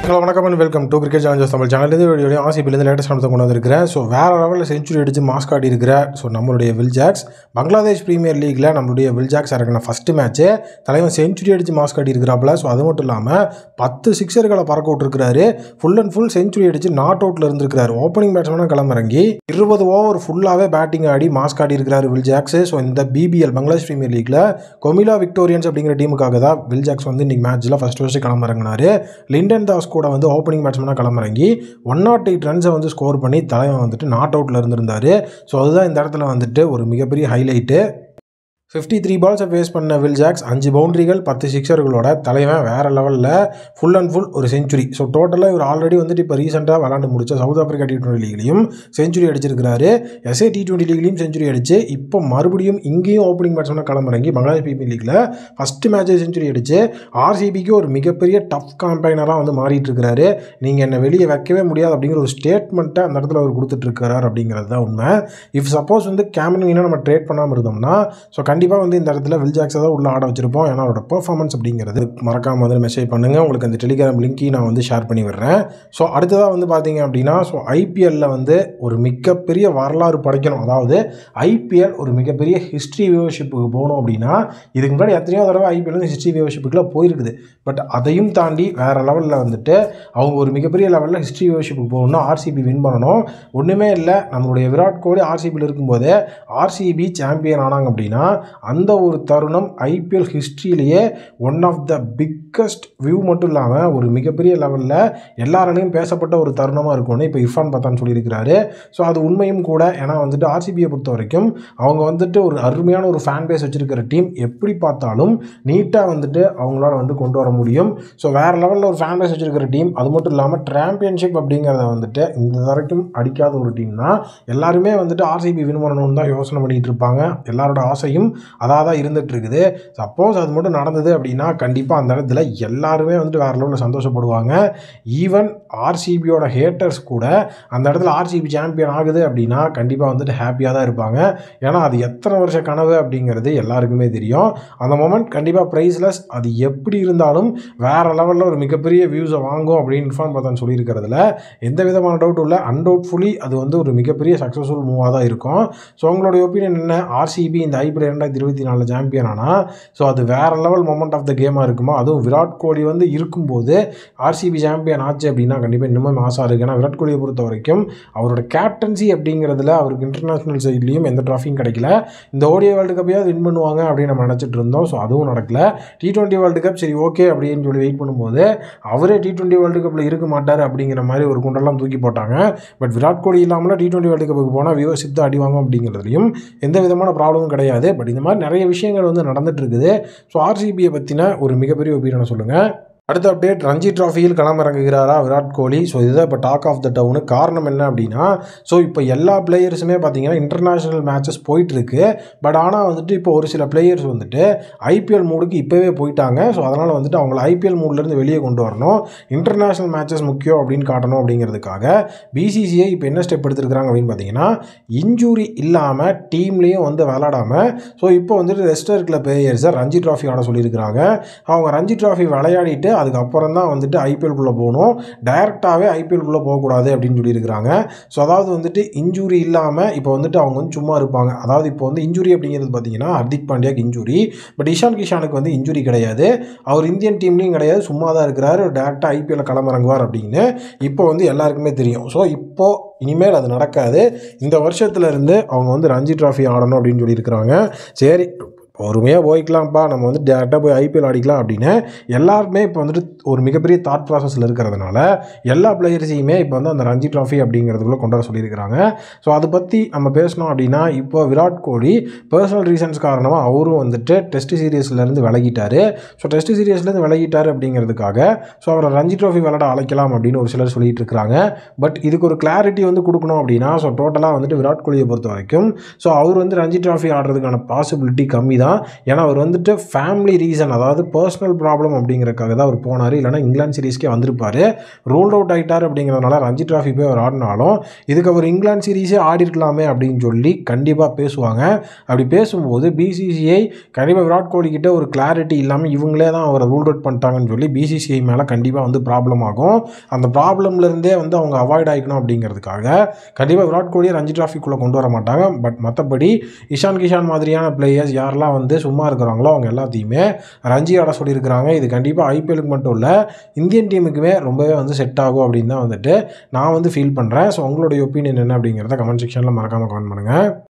hello வணக்கம் and welcome to cricket challengers Tamil channel இந்த வீடியோட ஆசிபிலேருந்து லேட்டஸ்ட் நடத்த கொண்டு வந்திருக்கிறேன் ஸோ வேறு லெவலில் செஞ்சுரி அடித்து மாஸ் காட்டி இருக்கிற ஸோ நம்மளுடைய வில் ஜாக்ஸ் பங்களாதேஷ் பிரீமியர் லீக்கில் நம்மளுடைய வில் ஜாக்ஸ் இறங்கின ஃபஸ்ட்டு மேட்ச்சு தலைவன் செஞ்சுரி அடித்து மாஸ் காட்டி இருக்கிறாப்புல ஸோ அது மட்டும் இல்லாமல் பத்து சிக்ஸர்களை பறக்க விட்டுருக்கிறாரு ஃபுல் அண்ட் ஃபுல் செஞ்சுரி அடித்து நாட் அவுட்டில் இருந்திருக்கிறாரு ஓப்பனிங் பேட்ஸ்மேனாக களமிறங்கி இருபது ஓவர் ஃபுல்லாகவே பேட்டிங் ஆடி மாஸ் காட்டி இருக்கிறாரு வில் ஜாக்ஸ் ஸோ இந்த பிபிஎல் பங்களாதேஷ் பிரீமியர் லீக்கில் கொமிலா விக்டோரியன்ஸ் அப்படிங்கிற டீமுக்காக தான் வில் ஜாக்ஸ் வந்து இன்னைக்கு மேட்ச்சில் ஃபஸ்ட் ஃபஸ்ட்டு களமிறங்கினாரு லிண்டன் தாஸ் கூட வந்து ஓப்பனிங் பேட்ஸ்மேனாக களமிறங்கி ஒன் நாட் எயிட் ரன்ஸை வந்து ஸ்கோர் பண்ணி தலைவன் வந்துட்டு நாட் அவுட்டில் இருந்திருந்தாரு ஸோ அதுதான் இந்த இடத்துல வந்துட்டு ஒரு மிகப்பெரிய ஹைலைட்டு ஃபிஃப்டி த்ரீ பால்ஸை ஃபேஸ் பண்ண வில் ஜாக்ஸ் அஞ்சு பவுண்டரிகள் பத்து சிக்ஸர்களோட தலைவன் வேறு லெவலில் ஃபுல் அண்ட் ஃபுல் ஒரு செஞ்சுரி ஸோ டோட்டலாக இவர் ஆல்ரெடி வந்துட்டு இப்போ ரீசெண்டாக விளாண்டு முடிச்ச சவுத் ஆஃப்ரிக்கா டி டுவெண்ட்டி லீக்லையும் செஞ்சுரி அடிச்சிருக்கிறாரு எஸ்ஏ டி டுவெண்ட்டி லீக்லையும் செஞ்சுரி அடிச்சு இப்போ மறுபடியும் இங்கேயும் ஓப்பனிங் பேட்ஸ்மேனாக களமிறங்கி பங்களாதேஷ் பிரீமியர் லீக்கில் ஃபஸ்ட்டு மேட்ச்சே செஞ்சுரி அடிச்சு ஆர்சிபிக்கு ஒரு மிகப்பெரிய டஃப் காம்பைனராக வந்து மாறிட்டு இருக்கிறாரு நீங்கள் என்னை வெளியே வைக்கவே முடியாது அப்படிங்கிற ஒரு ஸ்டேட்மெண்ட்டை அந்த இடத்துல அவர் கொடுத்துட்ருக்கிறார் அப்படிங்கிறது தான் உண்மை இஃப் சப்போஸ் வந்து கேமரன் வீணாக நம்ம ட்ரேட் பண்ணாமல் இருந்தோம்னா ஸோ கண்டிப்பாக வந்து இந்த இடத்துல வில் ஜாக்ஸை தான் உள்ள ஆட வச்சிருப்போம் ஏன்னா அவரோட பெர்ஃபார்மன்ஸ் அப்படிங்கிறது மறக்காம வந்து மெசேஜ் பண்ணுங்கள் உங்களுக்கு அந்த டெலிகிராம் லிங்க்கையும் நான் வந்து ஷேர் பண்ணி விடுறேன் ஸோ அடுத்ததாக வந்து பார்த்தீங்க அப்படின்னா ஸோ ஐபிஎல்லில் வந்து ஒரு மிகப்பெரிய வரலாறு படைக்கணும் அதாவது ஐபிஎல் ஒரு மிகப்பெரிய ஹிஸ்ட்ரி வியூவர்ஷிப்புக்கு போகணும் அப்படின்னா இதுக்கு முன்னாடி எத்தனையோ தடவை ஐபிஎல் வந்து ஹிஸ்ட்ரி வியூவர்ஷிப்புக்குள்ள போயிருக்குது பட் அதையும் தாண்டி வேறு லெவலில் வந்துட்டு அவங்க ஒரு மிகப்பெரிய லெவலில் ஹிஸ்ட்ரி வியூவர்ஷிப்புக்கு போகணும்னா ஆர்சிபி வின் பண்ணணும் ஒன்றுமே இல்லை நம்மளுடைய விராட் கோலி ஆர்சிபியில் இருக்கும்போதே ஆர்சிபி சாம்பியன் ஆனாங்க அப்படின்னா அந்த ஒரு தருணம் ஐபிஎல் ஹிஸ்ட்ரியிலேயே one of the biggest view மட்டும் இல்லாமல் ஒரு மிகப்பெரிய லெவலில் எல்லாராலையும் பேசப்பட்ட ஒரு தருணமாக இருக்கும்னு இப்போ இர்ஃபான் பத்தான் சொல்லியிருக்கிறாரு ஸோ அது உண்மையும் கூட ஏன்னா வந்துட்டு ஆர்சிபியை பொறுத்த வரைக்கும் அவங்க வந்துட்டு ஒரு அருமையான ஒரு ஃபேன் பேஸ் வச்சிருக்கிற டீம் எப்படி பார்த்தாலும் நீட்டாக வந்துட்டு அவங்களால வந்து கொண்டு வர முடியும் ஸோ வேறு லெவலில் ஒரு ஃபேன் பேஸ் வச்சிருக்கிற டீம் அது மட்டும் இல்லாமல் சாம்பியன்ஷிப் அப்படிங்கிறத வந்துட்டு இந்த வரைக்கும் அடிக்காத ஒரு டீம் தான் எல்லாருமே வந்துட்டு ஆர்சிபி வின் பண்ணணும்னு தான் யோசனை பண்ணிகிட்டு இருப்பாங்க எல்லாரோட ஆசையும் அதாக தான் இருந்துட்டு இருக்குது சப்போஸ் அது மட்டும் நடந்தது அப்படின்னா கண்டிப்பாக அந்த இடத்துல எல்லாருமே வந்துட்டு வேறு லெவலில் சந்தோஷப்படுவாங்க ஈவன் ஆர்சிபியோட ஹேட்டர்ஸ் கூட அந்த இடத்துல ஆர்சிபி சாம்பியன் ஆகுது அப்படின்னா கண்டிப்பாக வந்துட்டு ஹாப்பியாக தான் இருப்பாங்க ஏன்னா அது எத்தனை வருஷ கனவு அப்படிங்கிறது எல்லாருக்குமே தெரியும் அந்த மொமெண்ட் கண்டிப்பாக ப்ரைஸ்லெஸ் அது எப்படி இருந்தாலும் வேறு லெவலில் ஒரு மிகப்பெரிய வியூஸை வாங்கும் அப்படின்னு இன்ஃபார்ம் பார்த்தா சொல்லியிருக்கிறதுல எந்த விதமான டவுட்டும் இல்லை அன்டவுட்ஃபுல்லி அது வந்து ஒரு மிகப்பெரிய சக்ஸஸ்ஃபுல் மூவாக தான் இருக்கும் ஸோ உங்களுடைய ஒப்பீனியன் என்ன ஆர்சிபி இந்த ஐபிஎல் ரெண்டாயிரத்தி இருபத்தி நாலில் சாம்பியன் ஆனால் ஸோ அது வேறு லெவல் மொமெண்ட் ஆஃப் த கேமாக இருக்குமா அதுவும் விராட் கோலி வந்து இருக்கும்போது ஆர்சிபி சாம்பியன் ஆச்சு அப்படின்னா கண்டிப்பாக இன்னுமே ஆசை இருக்குது ஏன்னா விராட் கோலியை பொறுத்த வரைக்கும் அவரோட கேப்டன்சி அப்படிங்கிறதுல அவருக்கு இன்டர்நேஷ்னல் சைட்லேயும் எந்த ட்ராஃபியும் கிடைக்கல இந்த ஓடிஐ வேர்ல்டு கப்பையாவது வின் பண்ணுவாங்க அப்படின்னு நம்ம நினச்சிட்டு இருந்தோம் ஸோ அதுவும் நடக்கல டி டுவெண்ட்டி வேர்ல்டு கப் சரி ஓகே அப்படின்னு சொல்லி வெயிட் பண்ணும்போது அவரே டி டுவெண்ட்டி வேர்ல்டு கப்பில் இருக்க மாட்டார் அப்படிங்கிற மாதிரி ஒரு குண்டெல்லாம் தூக்கி போட்டாங்க பட் விராட் கோலி இல்லாமல் டி டுவெண்ட்டி வேர்ல்டு கப்புக்கு போனால் வியூவர்ஷிப் தான் அடி வாங்கும் அப்படிங்கிறதுலையும் எந்த விதமான ப்ராப்ளமும் கிடையாது பட் இந்த மாதிரி நிறைய விஷயங்கள் வந்து நடந்துட்டு இருக்குது ஸோ ஆர்சிபியை பற்றின ஒரு மிகப்பெரிய ஒப்பீனியனை சொல்லுங்கள் அடுத்த அப்டேட் ரஞ்சி ட்ராஃபியில் களமிறங்குகிறாரா விராட் கோலி ஸோ இதுதான் இப்போ டாக் ஆஃப் த டவுனு காரணம் என்ன அப்படின்னா ஸோ இப்போ எல்லா பிளேயர்ஸுமே பார்த்தீங்கன்னா இன்டர்நேஷ்னல் மேட்சஸ் போயிட்டுருக்கு பட் ஆனால் வந்துட்டு இப்போ ஒரு சில பிளேயர்ஸ் வந்துட்டு ஐபிஎல் மூடுக்கு இப்போவே போயிட்டாங்க ஸோ அதனால் வந்துட்டு அவங்கள ஐபிஎல் மூட்லேருந்து வெளியே கொண்டு வரணும் இன்டர்நேஷ்னல் மேட்சஸ் முக்கியம் அப்படின்னு காட்டணும் அப்படிங்கிறதுக்காக பிசிசிஐ இப்போ என்ன ஸ்டெப் எடுத்துருக்காங்க அப்படின்னு பார்த்தீங்கன்னா இன்ஜூரி இல்லாமல் டீம்லேயும் வந்து விளாடாமல் ஸோ இப்போ வந்துட்டு ரெஸ்டர் இருக்கிற பிளேயர்ஸை ரஞ்சி ட்ராஃபி ஆட சொல்லியிருக்கிறாங்க அவங்க ரஞ்சி ட்ராஃபி விளையாடிட்டு அதுக்கப்புறம் தான் வந்துட்டு ஐபிஎல்குள்ளே போகணும் டைரெக்டாகவே ஐபிஎல்குள்ளே போகக்கூடாது அப்படின்னு சொல்லியிருக்கிறாங்க ஸோ அதாவது வந்துட்டு இன்ஜூரி இல்லாமல் இப்போ வந்துட்டு அவங்க வந்து சும்மா இருப்பாங்க அதாவது இப்போ வந்து இன்ஜூரி அப்படிங்கிறது பார்த்தீங்கன்னா ஹர்திக் பாண்டியாக்கு இன்ஜூரி பட் இஷான் கிஷானுக்கு வந்து இன்ஜூரி கிடையாது அவர் இந்தியன் டீம்லேயும் கிடையாது சும்மா தான் இருக்கிறாரு டேரெக்டாக ஐபிஎல்ல களமிறங்குவார் அப்படின்னு இப்போ வந்து எல்லாருக்குமே தெரியும் ஸோ இப்போது இனிமேல் அது நடக்காது இந்த வருஷத்துலேருந்து அவங்க வந்து ரஞ்சி ட்ராஃபி ஆடணும் அப்படின்னு சொல்லியிருக்கிறாங்க சரி பொறுமையாக போய்க்கலாம்ப்பா நம்ம வந்து டேரெக்டாக போய் ஐபிஎல் அடிக்கலாம் அப்படின்னு எல்லாருமே இப்போ வந்துட்டு ஒரு மிகப்பெரிய தாட் ப்ராசஸில் இருக்கிறதுனால எல்லா பிளேயர்ஸையுமே இப்போ வந்து அந்த ரஞ்சி ட்ராஃபி அப்படிங்கிறதுக்குள்ளே கொண்டு வர சொல்லியிருக்கிறாங்க ஸோ அதை பற்றி நம்ம பேசணும் அப்படின்னா இப்போ விராட் கோலி பர்சனல் ரீசன்ஸ் காரணமாக அவரும் வந்துட்டு டெஸ்ட் சீரியஸ்லேருந்து விலகிட்டார் ஸோ டெஸ்ட் சீரியஸ்லேருந்து விலகிட்டார் அப்படிங்கிறதுக்காக ஸோ அவரை ரஞ்சி ட்ராஃபி விளாட அழைக்கலாம் அப்படின்னு ஒரு சிலர் சொல்லிட்டு இருக்கிறாங்க பட் இதுக்கு ஒரு கிளாரிட்டி வந்து கொடுக்கணும் அப்படின்னா ஸோ டோட்டலாக வந்துட்டு விராட் கோலியை பொறுத்த வரைக்கும் ஸோ அவர் வந்து ரஞ்சி ட்ராஃபி ஆடுறதுக்கான பாசிபிலிட்டி கம்மி தான் தான் ஏன்னா அவர் வந்துட்டு ஃபேமிலி ரீசன் அதாவது பர்சனல் ப்ராப்ளம் அப்படிங்கிறதுக்காக தான் அவர் போனார் இல்லைனா இங்கிலாந்து சீரீஸ்க்கே வந்திருப்பார் ரூல்ட் அவுட் ஆகிட்டார் அப்படிங்கிறதுனால ரஞ்சி ட்ராஃபி போய் அவர் ஆடினாலும் இதுக்கு அவர் இங்கிலாந்து சீரீஸே ஆடி இருக்கலாமே அப்படின்னு சொல்லி கண்டிப்பாக பேசுவாங்க அப்படி பேசும்போது பிசிசிஐ கண்டிப்பாக விராட் கோலி கிட்ட ஒரு கிளாரிட்டி இல்லாமல் இவங்களே தான் அவரை ரூல் அவுட் பண்ணிட்டாங்கன்னு சொல்லி பிசிசிஐ மேலே கண்டிப்பாக வந்து ப்ராப்ளம் ஆகும் அந்த ப்ராப்ளம்லேருந்தே வந்து அவங்க அவாய்ட் ஆகிக்கணும் அப்படிங்கிறதுக்காக கண்டிப்பாக விராட் கோலியை ரஞ்சி ட்ராஃபிக்குள்ளே கொண்டு வர மாட்டாங்க பட் மற்றபடி இஷான் கிஷான் மாதிரியான பிளேயர்ஸ் யாரெல்லாம் வந்து சும்மா இருக்கிறாங்களோ அவங்க எல்லாத்தையுமே ரஞ்சி ஆட சொல்லியிருக்கிறாங்க இது கண்டிப்பாக ஐபிஎலுக்கு மட்டும் இல்லை இந்தியன் டீமுக்குமே ரொம்பவே வந்து செட் ஆகும் அப்படின்னு தான் வந்துட்டு நான் வந்து ஃபீல் பண்ணுறேன் ஸோ உங்களுடைய ஒப்பீனியன் என்ன அப்படிங்கிறத கமெண்ட் செக்ஷனில் மறக்காமல் கமெண்ட் பண்ணுங்கள்